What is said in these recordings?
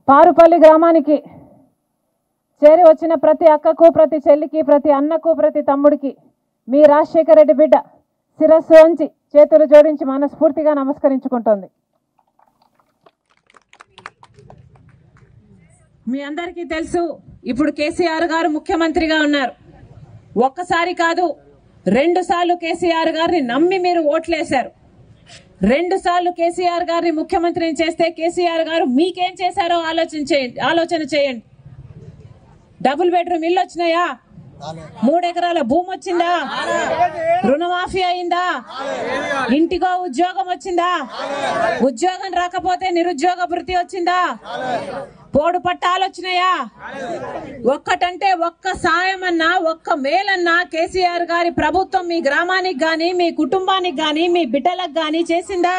పారుపల్లి గ్రామానికి చేరి వచ్చిన ప్రతి అక్కకు ప్రతి చెల్లికి ప్రతి అన్నకు ప్రతి తమ్ముడికి మీ రాజశేఖర రెడ్డి బిడ్డ శిరస్సు వంచి చేతులు జోడించి మనస్ఫూర్తిగా నమస్కరించుకుంటోంది మీ అందరికీ తెలుసు ఇప్పుడు కేసీఆర్ గారు ముఖ్యమంత్రిగా ఉన్నారు ఒక్కసారి కాదు రెండు సార్లు కేసీఆర్ గారిని నమ్మి మీరు ఓట్లేశారు రెండు సార్లు కేసీఆర్ గారిని ముఖ్యమంత్రిని చేస్తే కేసీఆర్ గారు మీకేం చేశారో ఆలోచన చేయండి ఆలోచన చేయండి డబుల్ బెడ్రూమ్ ఇల్లు వచ్చినాయా మూడు ఎకరాల భూమి వచ్చిందా రుణమాఫీ అయిందా ఇంటికో ఉద్యోగం వచ్చిందా ఉద్యోగం రాకపోతే నిరుద్యోగ భృతి వచ్చిందా పోడు పట్టాలు వచ్చినాయా ఒక్కటంటే ఒక్క సాయం అన్నా ఒక్క మేలన్నా కేసీఆర్ గారి ప్రభుత్వం మీ గ్రామానికి గాని మీ కుటుంబానికి గాని మీ బిడ్డలకు గాని చేసిందా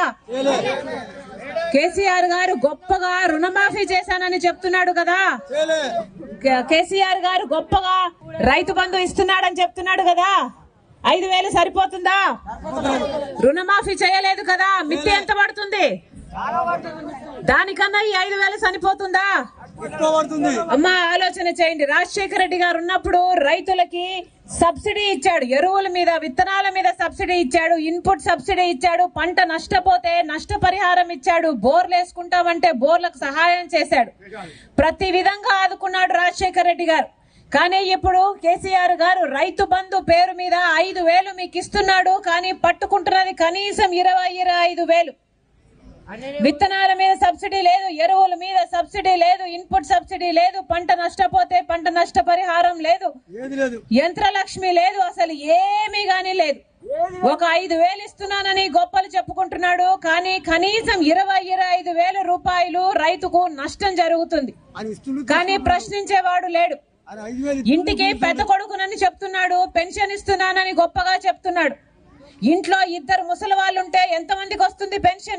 కేసీఆర్ గారు గొప్పగా రుణమాఫీ చేశానని చెప్తున్నాడు కదా కే- కేసీఆర్ గారు గొప్పగా రైతు బంధు ఇస్తున్నాడని చెప్తున్నాడు కదా ఐదు వేలు సరిపోతుందా రుణమాఫీ చేయలేదు కదా మిత్తి ఎంత పడుతుంది దానికన్నా ఈ ఐదు వేలు సరిపోతుందా ఎక్కువ పడుతుంది అమ్మా ఆలోచన చేయండి రాజశేఖర రెడ్డి గారు ఉన్నప్పుడు రైతులకి సబ్సిడీ ఇచ్చాడు ఎరువుల మీద విత్తనాల మీద సబ్సిడీ ఇచ్చాడు ఇన్పుట్ సబ్సిడీ ఇచ్చాడు పంట నష్టపోతే నష్టపరిహారం ఇచ్చాడు బోర్లు వేసుకుంటామంటే బోర్లకు సహాయం చేశాడు ప్రతి విధంగా ఆదుకున్నాడు రాజశేఖర రెడ్డి గారు కానీ ఇప్పుడు కేసీఆర్ గారు రైతు బంధు పేరు మీద ఐదు వేలు మీకు ఇస్తున్నాడు కానీ పట్టుకుంటున్నది కనీసం ఇరవై ఇరవై ఐదు వేలు విత్తనాల మీద సబ్సిడీ లేదు ఎరువుల మీద సబ్సిడీ లేదు ఇన్పుట్ సబ్సిడీ లేదు పంట నష్టపోతే పంట నష్ట పరిహారం లేదు ఏది లేదు యంత్రలక్ష్మి లేదు అసలు ఏమీ గాని లేదు ఒక ఐదు వేలు ఇస్తున్నానని గొప్పలు చెప్పుకుంటున్నాడు కానీ కనీసం ఇరవై ఇరవై ఐదు వేల రూపాయలు రైతుకు నష్టం జరుగుతుంది అని ఇస్తుండు కానీ ప్రశ్నించేవాడు లేడు అని ఐదు వేలు ఇంటికి పెద్ద కొడుకునని చెప్తున్నాడు పెన్షన్ ఇస్తున్నానని గొప్పగా చెప్తున్నాడు ఇంట్లో ఇద్దరు ముసలి వాళ్ళు ఉంటే ఎంతమందికి వస్తుంది పెన్షన్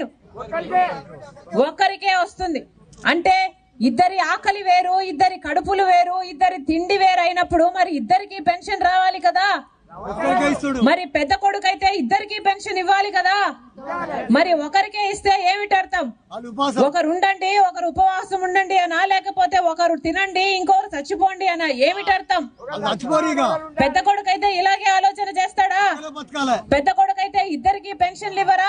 ఒక్కరికే వస్తుంది అంటే ఇద్దరి ఆకలి వేరు ఇద్దరి కడుపులు వేరు ఇద్దరి తిండి వేరు అయినప్పుడు మరి ఇద్దరికి పెన్షన్ రావాలి కదా ఒక్కరికే ఇస్తుడు మరి పెద్ద కొడుకైతే ఇద్దరికి పెన్షన్ ఇవ్వాలి కదా మరి ఒకరికే ఇస్తే ఏమిటి అర్థం వాళ్ళు ఉపాసం ఒకరు ఉండండి ఒకరు ఉపవాసం ఉండండి అనా లేకపోతే ఒకరు తినండి ఇంకొకరు చచ్చిపోండి అనా ఏమిటి అర్థం వాళ్ళు చచ్చిపోరు ఇక పెద్ద కొడుకైతే ఇలాగే ఆలోచన చేస్తాడా ఇలా బతకాలే పెద్ద కొడుకైతే ఇద్దరికి పెన్షన్లు ఇవ్వరా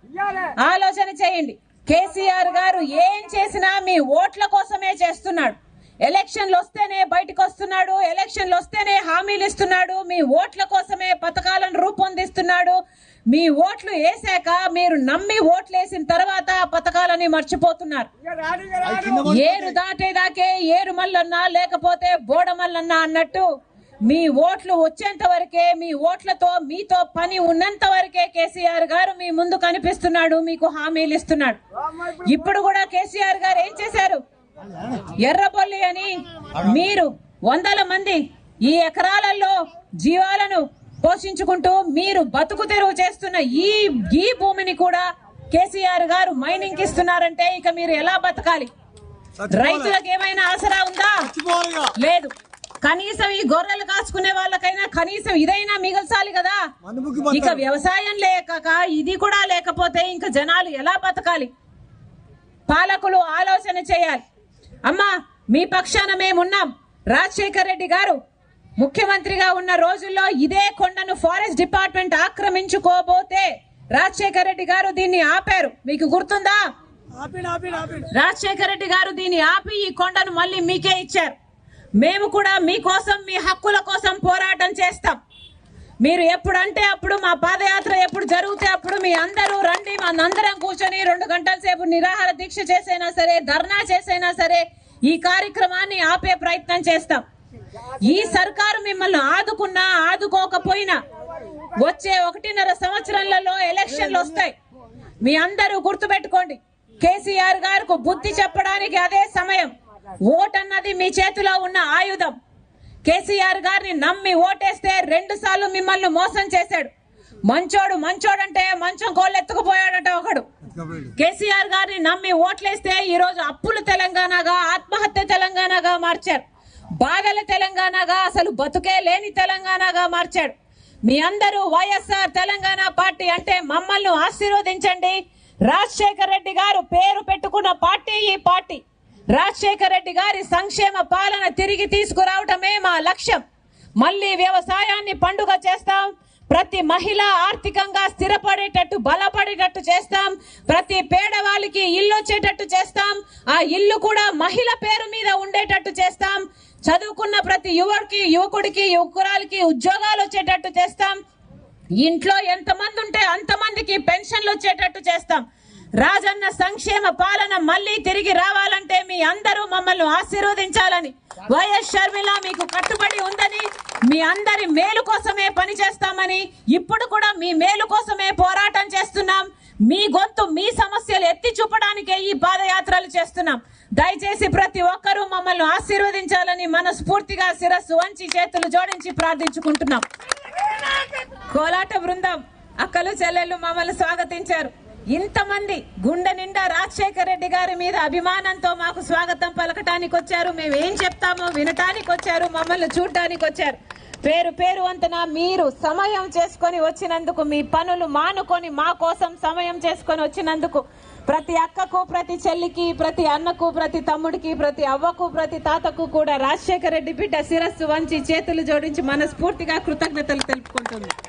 ఆలోచన చేయండి కేసీఆర్ గారు ఏం చేసినా మీ ఓట్ల కోసమే చేస్తున్నాడు ఎలక్షన్లు వస్తేనే బయటకు వస్తున్నాడు ఎలక్షన్లు వస్తేనే హామీలు ఇస్తున్నాడు మీ ఓట్ల కోసమే పథకాలను రూపొందిస్తున్నాడు మీ ఓట్లు వేసాక మీరు నమ్మి ఓట్లు వేసిన తర్వాత ఆ పథకాలని మర్చిపోతున్నారు అవి కింద పడి- ఏరు దాటేదాకే ఏరు మల్లన్నా లేకపోతే బోడ మల్లన్నా అన్నట్టు మీ ఓట్లు వచ్చేంత వరకే మీ ఓట్లతో మీతో పని ఉన్నంత వరకే కేసీఆర్ గారు మీ ముందు కనిపిస్తున్నాడు మీకు హామీలు ఇస్తున్నాడు ఇప్పుడు కూడా కేసీఆర్ గారు ఏం చేశారు ఎర్రబొల్లి అని మీరు వందల మంది ఈ ఎకరాలలో జీవాలను పోషించుకుంటూ మీరు బతుకు తెరువు చేస్తున్న ఈ ఈ భూమిని కూడా కేసీఆర్ గారు మైనింగ్ ఇస్తున్నారంటే ఇక మీరు ఎలా బతకాలి చచ్చిపోవాలి రైతులకు ఏమైనా ఆసరా ఉందా చచ్చిపోవాలి ఇక లేదు కనీసం ఈ గొర్రెలు కాసుకునే వాళ్ళకైనా కనీసం ఇదైనా మిగల్చాలి కదా మనుముకి ఇక బతకాలి వ్యవసాయం లేక ఇది కూడా లేకపోతే ఇంకా జనాలు ఎలా బతకాలి పాలకులు ఆలోచన చేయాలి అమ్మా మీ పక్షాన మేమున్నాం రాజశేఖర్ రెడ్డి గారు ముఖ్యమంత్రిగా ఉన్న రోజుల్లో ఇదే కొండను ఫారెస్ట్ డిపార్ట్మెంట్ ఆక్రమించుకోబోతే రాజశేఖర్ రెడ్డి గారు దీన్ని ఆపారు మీకు గుర్తుందా ఆపిడు ఆపిడు ఆపిడు రాజశేఖర రెడ్డి గారు దీన్ని ఆపి ఈ కొండను మళ్ళీ మీకే ఇచ్చారు మేము కూడా మీకోసం మీ హక్కుల కోసం పోరాటం చేస్తాం మీరు ఎప్పుడంటే అప్పుడు మా పాదయాత్ర ఎప్పుడు జరిగితే అప్పుడు మీ అందరూ రండి మనందరం కూర్చొని రెండు గంటల సేపు నిరాహార దీక్ష చేసైనా సరే ధర్నా చేసైనా సరే ఈ కార్యక్రమాన్ని ఆపే ప్రయత్నం చేస్తాం ఈ సర్కారు మిమ్మల్ని ఆదుకున్నా ఆదుకోకపోయినా వచ్చే ఒకటిన్నర సంవత్సరాలలో ఎలక్షన్లు వస్తాయి మీ అందరూ గుర్తుపెట్టుకోండి కేసీఆర్ గారికి బుద్ధి చెప్పడానికి అదే సమయం ఓట్ అన్నది మీ చేతిలో ఉన్న ఆయుధం కేసీఆర్ గారిని నమ్మి ఓటేస్తే రెండు సార్లు మిమ్మల్ని మోసం చేశాడు మంచోడు మంచోడంటే మంచం కోళ్ళు ఎత్తుకుపోయాడట ఒకడు కేసీఆర్ గారిని నమ్మి ఓట్లేస్తే ఈ రోజు అప్పులు తెలంగాణగా ఆత్మహత్య తెలంగాణగా మార్చారు బాధల తెలంగాణగా అసలు బతుకే లేని తెలంగాణగా మార్చాడు మీ అందరూ వైఎస్ఆర్ తెలంగాణ పార్టీ అంటే మమ్మల్ని ఆశీర్వదించండి రాజశేఖర్ రెడ్డి గారు పేరు పెట్టుకున్న పార్టీ ఈ పార్టీ రాజశేఖర రెడ్డి గారి సంక్షేమ పాలన తిరిగి తీసుకురావటమే మా లక్ష్యం మళ్ళీ వ్యవసాయాన్ని పండుగ చేస్తాం ప్రతి మహిళ ఆర్థికంగా స్థిరపడేటట్టు బలపడేటట్టు చేస్తాం ప్రతి పేదవాళ్ళకి ఇల్లు వచ్చేటట్టు చేస్తాం ఆ ఇల్లు కూడా మహిళ పేరు మీద ఉండేటట్టు చేస్తాం చదువుకున్న ప్రతి యువకుడికి యువకుడికి యువకురాలకి ఉద్యోగాలు వచ్చేటట్టు చేస్తాం ఇంట్లో ఎంతమంది ఉంటే అంతమందికి పెన్షన్లు వచ్చేటట్టు చేస్తాం రాజన్న సంక్షేమ పాలన మళ్ళీ తిరిగి రావాలంటే మీ అందరూ మమ్మల్ని ఆశీర్వదించాలని వైఎస్ షర్మిల మీకు కట్టుబడి ఉందని మీ అందరి మేలు కోసమే పనిచేస్తామని ఇప్పుడు కూడా మీ మేలు కోసమే పోరాటం చేస్తున్నాం మీ గొంతు మీ సమస్యలు ఎత్తి చూపడానికే ఈ పాదయాత్రలు చేస్తున్నాం దయచేసి ప్రతి ఒక్కరూ మమ్మల్ని ఆశీర్వదించాలని మనస్ఫూర్తిగా శిరస్సు వంచి చేతులు జోడించి ప్రార్థించుకుంటున్నాం కోలాట బృందం అక్కలు చెల్లెళ్ళు మమ్మల్ని స్వాగతించారు ఇంతమంది గుండె నిండా రాజశేఖర రెడ్డి గారి మీద అభిమానంతో మాకు స్వాగతం పలకటానికి వచ్చారు మేము ఏం చెప్తామో వినటానికి వచ్చారు మమ్మల్ని చూడటానికి వచ్చారు పేరు పేరు వంతన మీరు సమయం చేసుకొని వచ్చినందుకు మీ పనులు మానుకొని మా కోసం సమయం చేసుకొని వచ్చినందుకు ప్రతి అక్కకు ప్రతి చెల్లికి ప్రతి అన్నకు ప్రతి తమ్ముడికి ప్రతి అవ్వకు ప్రతి తాతకు కూడా రాజశేఖర రెడ్డి బిడ్డ శిరస్సు వంచి చేతులు జోడించి మనస్ఫూర్తిగా కృతజ్ఞతలు తెలుపుకుంటుంది